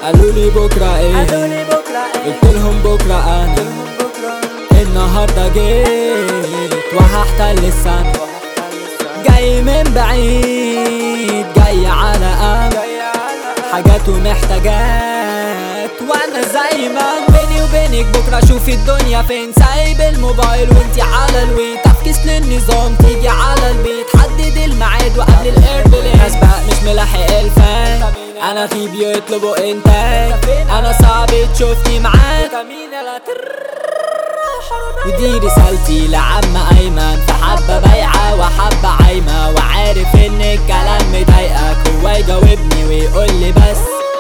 قالوا لي بكرة ايه قالوا لي بكرة ايه قلت لهم بكرة انا قلتلهم بكرة النهاردة جيت وهحتل السنة جاي من بعيد جاي على امل جاي على حاجات ومحتاجات وانا زي ما بيني وبينك بكره شوفي الدنيا فين سايب الموبايل وانتي على الوي تفكيس للنظام تيجي على البيت حدد الميعاد وقبل الايربلين ناس بقى مش ملاحق الفان انا في بيطلبوا انتاج انا صعب تشوفني معاك كمين لا تر ودي رسالتي لعم ايمن في حبه بايعه وحبه عايمه وعارف ان الكلام مضايقك هو يجاوبني ويقول لي بس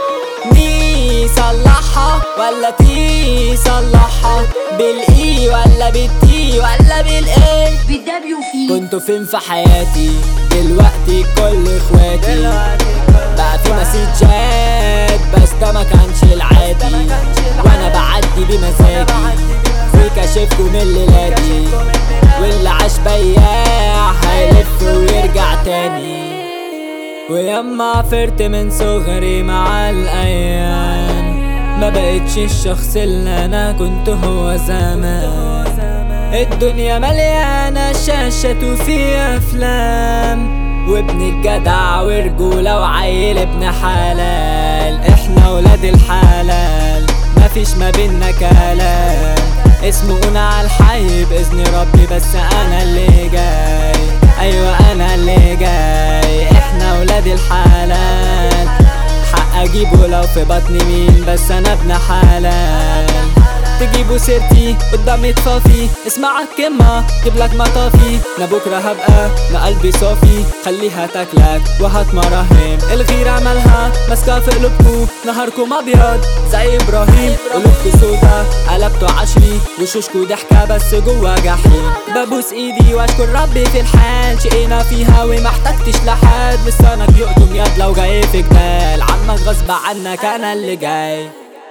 مي صلحها ولا تي صلحها بالاي ولا بالتي ولا بالاي بالدبليو في كنتوا فين في حياتي دلوقتي كل اخواتي دلوقتي بقى في مسجات بس ده ما كانش العادي وانا بعدي بمزاجي وكشفكم من ليلاتي واللي عاش بياع هيلف ويرجع تاني وياما عفرت من صغري مع الايام ما بقتش الشخص اللي انا كنت هو زمان الدنيا مليانة شاشات وفيها أفلام وابن الجدع ورجولة وعيل ابن حلال احنا ولاد الحلال مفيش ما بينا كلام اسمعونا على الحي بإذن ربي بس أنا اللي جاي أيوة أنا اللي جاي احنا ولاد الحلال حق أجيبه لو في بطني مين بس أنا ابن حلال تجيبوا سيرتي قدامي تفافي اسمع الكلمة جيب لك مطافي انا بكرة هبقى انا قلبي صافي خليها تاكلك وهات مراهم الغيرة مالها ماسكة في قلوبكو نهاركم ابيض زي ابراهيم قلوبكو سودا قلبتوا عشري وشوشكو ضحكة بس جوا جحيم ببوس ايدي واشكر ربي في الحال شقينا فيها وما احتجتش لحد لسانك يقطم يد لو جاي في جدال عمك غصب عنك انا اللي جاي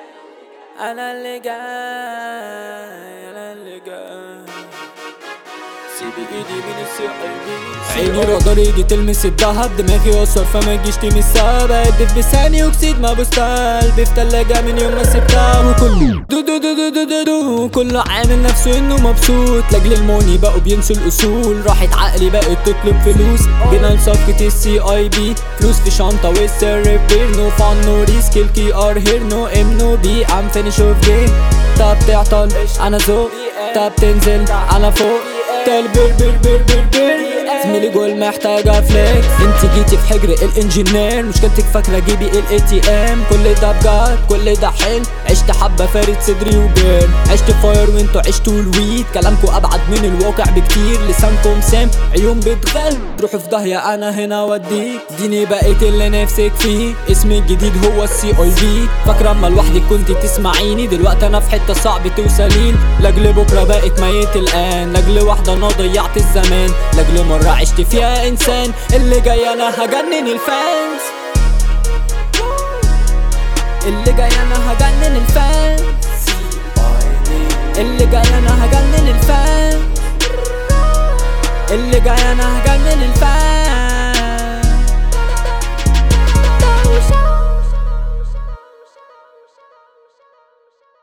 انا اللي جاي انا اللي جاي سيبي ايدي من السقايين عيني رادار ايدي تلمس الدهب دماغي اثر فما تجيش تمسها بهدف بثاني اكسيد ما بوستها قلبي في تلاجة من يوم ما سبتها وكله دو دو دو دو دو دو دو كله عامل نفسه انه مبسوط لاجل الموني بقوا بينسوا الاصول راحت عقلي بقت تطلب فلوس جينا لصفقة السي اي بي فلوس في شنطة والسر بير نو فان نو ريسك الكي ار هير نو ام نو بي ام فينيش اوف جيم طب تعطل انا ذوق طب تنزل انا فوق تل بر بر بر بر بر زميلي جول محتاجة فليكس انت جيتي في حجر الانجينير مشكلتك فاكرة جيبي الاي تي ام كل ده بجد كل ده حلم عشت حبة فارد صدري وبير عشت فاير وانتوا عشتوا الويد كلامكوا ابعد من الواقع بكتير لسانكم سام عيون بتغل تروحوا في داهية انا هنا وديك ديني بقيت اللي نفسك فيه اسمي الجديد هو السي اي بي فاكرة اما لوحدك كنت تسمعيني دلوقتي انا في حتة صعب توصلين لاجل بكرة بقيت ميت الان لاجل واحدة انا ضيعت الزمان لاجل مرة عشت فيها انسان اللي جاي انا هجنن الفانز اللي جاي انا هجنن الفانز اللي جاي انا هجنن الفانز اللي جاي انا هجنن الفانز